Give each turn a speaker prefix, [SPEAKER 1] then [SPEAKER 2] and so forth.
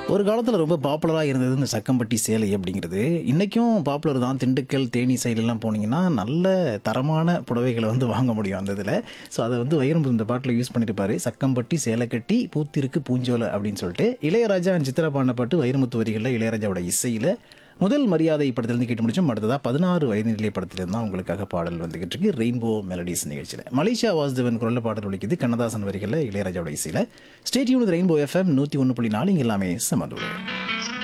[SPEAKER 1] ஒரு காலத்தில் ரொம்ப பாப்புலராக இருந்தது இந்த சக்கம்பட்டி சேலை அப்படிங்கிறது இன்றைக்கும் பாப்புலர் தான் திண்டுக்கல் தேனி சைடெல்லாம் போனீங்கன்னா நல்ல தரமான புடவைகளை வந்து வாங்க முடியும் அந்த இதில் ஸோ அதை வந்து வைரம் இந்த பாட்டில் யூஸ் பண்ணியிருப்பாரு சக்கம்பட்டி சேலை கட்டி பூத்திருக்கு பூஞ்சோலை அப்படின்னு சொல்லிட்டு இளையராஜா and சித்ரா பாடின பாட்டு வைரமுத்து வரிகளில் இளையராஜாவோட இசையில் முதல் மரியாதை படத்திலிருந்து கேட்டு முடிச்சோம் அடுத்ததாக பதினாறு வயது நிலை படத்திலிருந்து தான் உங்களுக்காக பாடல் வந்துகிட்டு இருக்கு ரெயின்போ மெலடிஸ் நிகழ்ச்சியில் மலேசியா வாசுதேவன் குரல்ல பாடல் ஒலிக்குது கண்ணதாசன் வரிகளில் இளையராஜாவோட இசையில் ஸ்டேட்யூன் ரெயின்போ எஃப்எம் நூற்றி ஒன்று புள்ளி நாலு இங்க எல்லாமே சமதூரம்